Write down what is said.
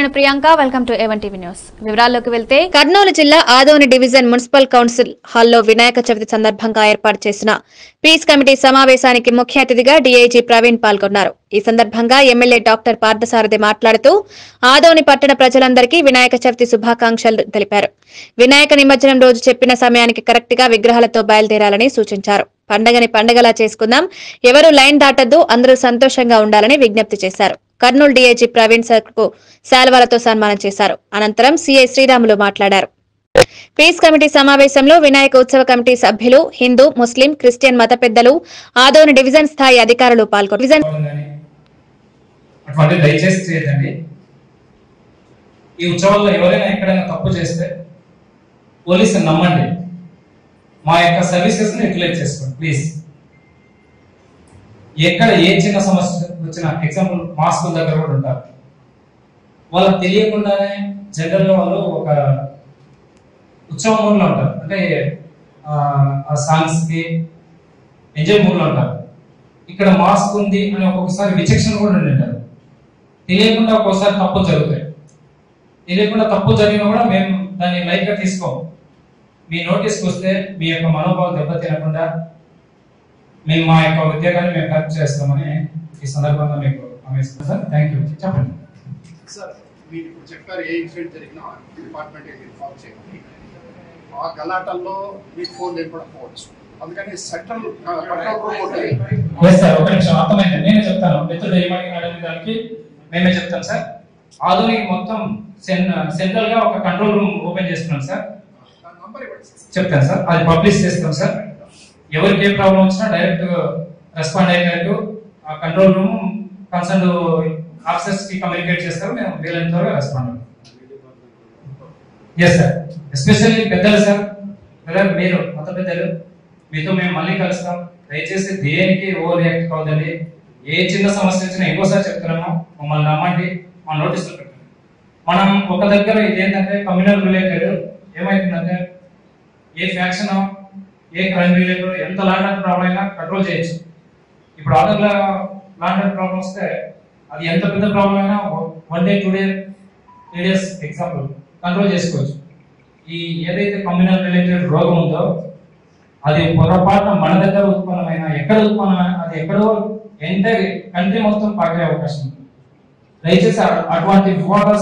నేను Priyanka welcome to ఎవన్ TV news వివరాల్లోకి వెళ్తే కర్నూలు జిల్లా ఆదోని డివిజన్ మున్సిపల్ కౌన్సిల్ హాల్లో వినాయక చవితి సందర్భంగా ఏర్పాటు చేసిన పీస్ కమిటీ సమావేశానికి ముఖ్య అతిథిగా డీఐజీ ప్రవీణ్ పాల్గొన్నారు ఈ సందర్భంగా ఎమ్మెల్యే డాక్టర్ పార్థసారథి మాట్లాడుతూ ఆదోని పట్టణ ప్రజలందరికీ వినాయక చవితి శుభాకాంక్షలు తెలిపారు వినాయక నిమజ్జనం రోజు చెప్పిన సమయానికి కరెక్ట్ గా విగ్రహాలతో బయలుదేరాలని సూచించారు పండగని పండగలా చేసుకుందాం ఎవరు లైన్ దాటద్దు అందరూ సంతోషంగా ఉండాలని విజ్ఞప్తి చేశారు కర్నూలు డీఐజీ ప్రవీణ్ సర్ కు శాల్వాలతో సన్మానం చేశారు అనంతరం సీఐ శ్రీరాములు మాట్లాడారు పీస్ కమిటీ సమావేశంలో వినాయక ఉత్సవ కమిటీ సభ్యులు హిందూ ముస్లిం క్రిస్టియన్ మత పెద్దలు ఆదోని డివిజన్ స్థాయి అధికారులు పాల్గొన్నారు డివిజన్ చేసుకోవడం కానీ అటువంటి దయచేసి చేయదండి ఈ ఉత్సవాల్లో ఎవరైనా ఎక్కడైనా తప్పు చేస్తే పోలీసుని నమ్మండి మా యొక్క సర్వీసెస్ ని యూటిలైజ్ చేసుకోండి ప్లీజ్ ఎక్కడ ఏ చిన్న సమస్య వచ్చినా ఎగ్జాంపుల్ మాస్క్ దగ్గర కూడా ఉంటారు వాళ్ళకి తెలియకుండానే జనరల్ గా వాళ్ళు ఒక ఉత్సవ మూడ్ లో ఉంటారు అంటే ఆ, ఆ సాంగ్స్ కి ఎంజాయ్ మూడ్ లో ఉంటారు ఇక్కడ మాస్క్ ఉంది అని ఒక్కొక్కసారి విచక్షణ కూడా ఉండింటారు తెలియకుండా ఒక్కోసారి తప్పు జరుగుతాయి తెలియకుండా తప్పు జరిగినా కూడా మేము దాన్ని లైట్ గా తీసుకోం మీ నోటీస్కి వస్తే మీ యొక్క మనోభావం దెబ్బతినకుండా మేము మా యొక్క ఉద్యోగాన్ని మేము కరెక్ట్ చేస్తామని ఈ సందర్భంగా మీకు అమేస్తున్నాం సార్ థ్యాంక్ యూ చెప్పండి సార్ మీరు ఇప్పుడు చెప్పారు ఏ ఇన్సిడెంట్ జరిగినా డిపార్ట్మెంట్ ఇన్ఫార్మ్ చేయాలి ఆ గలాటల్లో మీకు ఫోన్ లేకపోవచ్చు అందుకని సెంట్రల్ కంట్రోల్ రూమ్ ఉంటుంది ఎస్ సార్ ఒక నిమిషం అర్థమైంది నేనే చెప్తాను మిత్రుడు ఏమని అడిగిన దానికి మేమే చెప్తాం సార్ ఆధునిక మొత్తం సెంట్రల్ గా ఒక కంట్రోల్ రూమ్ ఓపెన్ చేస్తున్నాం సార్ నంబర్ ఇవ్వండి సార్ చెప్తాను సార్ అది పబ్లిష్ చేస్తాం సార్ ఎవరికి ఏ ప్రాబ్లం వచ్చినా డైరెక్ట్ రెస్పాండ్ అయ్యేటట్టు ఆ కంట్రోల్ రూమ్ కన్సర్న్ ఆఫీసర్స్ కి కమ్యూనికేట్ చేస్తారు మేము వీలైనంత వరకు రెస్పాండ్ ఎస్ సార్ ఎస్పెషల్లీ పెద్దలు సార్ బ్రదర్ మీరు మత పెద్దలు మీతో మేము మళ్ళీ కలుస్తాం దయచేసి దేనికి ఓ రియాక్ట్ కావద్దండి ఏ చిన్న సమస్య వచ్చినా ఇంకోసారి చెప్తున్నాము మమ్మల్ని నమ్మండి మా నోటీసులు పెట్టండి మనం ఒక దగ్గర ఇదేంటంటే కమ్యూనల్ రిలేటెడ్ ఏమైతుందంటే ఏ ఫ్యాక్షన్ ఏ క్రైమ్ రిలేటెడ్ ఎంత లాండ్ ఆర్డర్ ప్రాబ్లం అయినా కంట్రోల్ చేయొచ్చు ఇప్పుడు ఆర్డర్ లాండ్ ఆర్డర్ ప్రాబ్లం వస్తే అది ఎంత పెద్ద ప్రాబ్లం అయినా one day two day three days example control చేసుకోవచ్చు ఈ ఏదైతే కమ్యూనల్ రిలేటెడ్ రోగం ఉందో అది పొరపాటున మన దగ్గర ఉత్పన్నమైన ఎక్కడ ఉత్పన్నమైన అది ఎక్కడో ఎంటైర్ కంట్రీ మొత్తం పాకే అవకాశం ఉంది దయచేసి అ- అటువంటి వివాదాలు